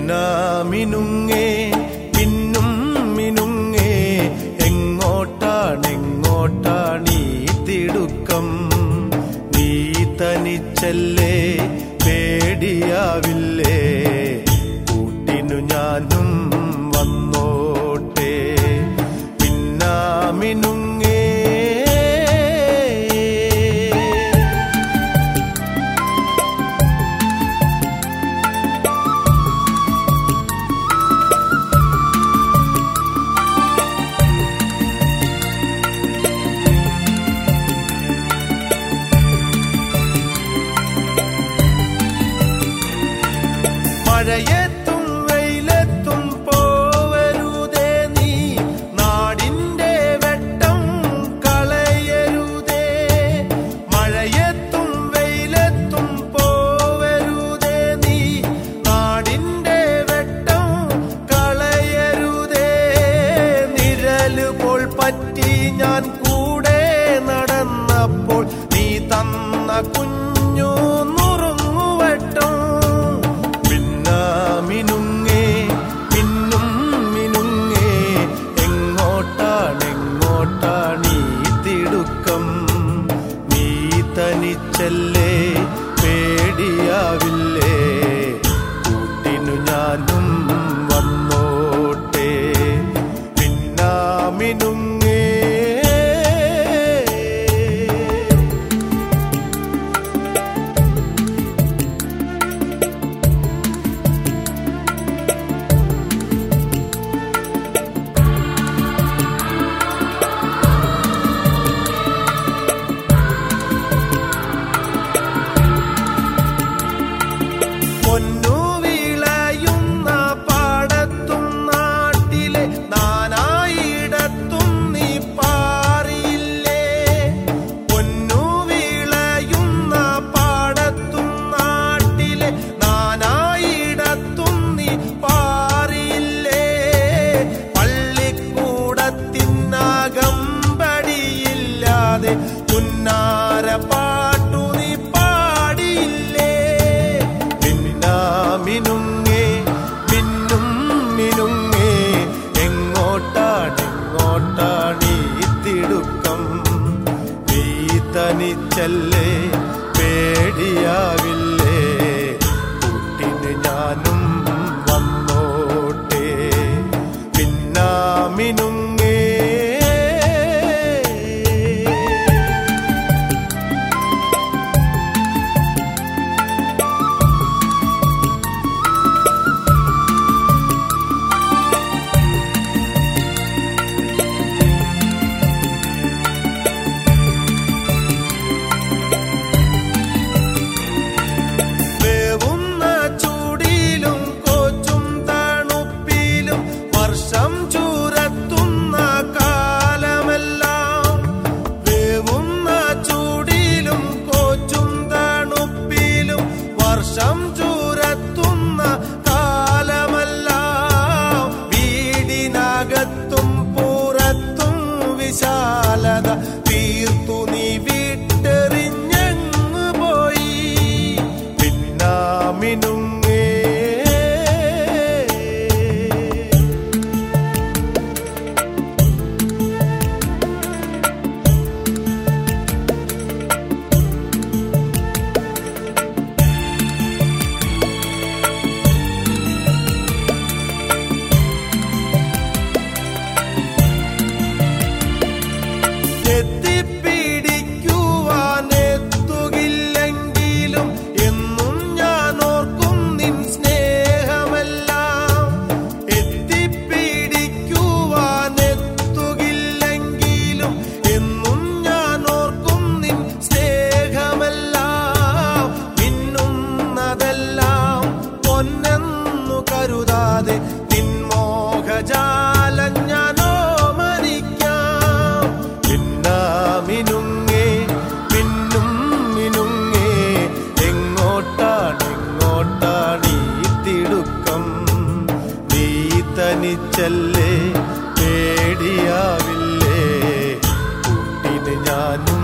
പിന്നാമിനുങ്ങേ പിന്നും മിനുങ്ങേ എങ്ങോട്ടാണെങ്ങോട്ടാണീ തിടുക്കം നീ തനിച്ചല്ലേ പേടിയാവില്ലേ കൂട്ടിനു ഞാനും വന്നോട്ടെ പിന്നാമിനുങ്ങേ മഴയെത്തും വെയിലെത്തും പോവരുതേ നീ നാടിന്റെ വെട്ടം കളയരുതേ മഴയെത്തും വെയിലെത്തും പോവരുതേ നീ നാടിന്റെ വെട്ടം കളയരുതേ നിഴല് പോൽ പറ്റി ഞാൻ കൂടെ നടന്നപ്പോൾ നീ തന്ന കുഞ്ഞു നുറുങ്ങുവട്ടം പിന്നാമിനുങ്ങേ പിന്നും മിനുങ്ങേ എങ്ങോട്ടാണെങ്ങോട്ടാണീ തിടുക്കം നീ തനിച്ചല്ലേ പേടിയാവില്ലേ കൂട്ടിനു ഞാനും വന്നോട്ടെ പിന്നാമിനുങ്ങേ പൊന്നു വിളയുന്ന പാടത്തും നാട്ടിലെ നാനായിടത്തും നീ പാറിയില്ലേ പൊന്നു വിളയുന്ന പാടത്തും നാട്ടിലെ നാനായിടത്തും നീ പാറിയില്ലേ പള്ളിക്കൂടത്തിനകമ്പടിയില്ലാതെ പുന്നാര പാട്ടു നീ പാടിയില്ലേ മിന്നാമിനുങ്ങേ മിന്നും മിനുങ്ങേ എങ്ങോട്ടാണെങ്ങോട്ടാണീ തിടുക്കം നീ തനിച്ചല്ലേ പേടിയാവില്ലേ കൂട്ടിന് ഞാനും വന്നോട്ടെ പിന്നാമിനുങ്ങേ വേവുന്ന ചൂടിലും കോച്ചും തണുപ്പിലും വർഷം ചൂരത്തുന്ന കാലമെല്ലാം വേവുന്ന ചൂടിലും കോച്ചും തണുപ്പിലും വർഷം ചൂരത്തുന്ന കാലമെല്ലാം വീടിനകത്തും പുറത്തും വിശാലത തീർത്തു നീ വിട്ടെറിഞ്ഞങ്ങ് പോയി പിന്നാമിനുങ്ങേ എത്തിപ്പിടിക്കുവാനെത്തുകില്ലെങ്കിലും എന്നും ഞാൻ ഓർക്കും നിൻ സ്നേഹമെല്ലാം എത്തിപ്പിടിക്കുവാനെത്തുകില്ലെങ്കിലും എന്നും ഞാൻ ഓർക്കും നിൻ സ്നേഹമെല്ലാം മിന്നുന്നതെല്ലാം പൊന്നെന്നു കരുതാതെ നിൻ മോഹജാലം ഞാനോ മരിക്കാം പിന്നാമിനുങ്ങേ പിന്നും മിനുങ്ങേ എങ്ങോട്ടാണെങ്ങോട്ടാണീ തിടുക്കം നീ തനിച്ചല്ലേ പേടിയാവില്ലേ കൂട്ടിന് ഞാനും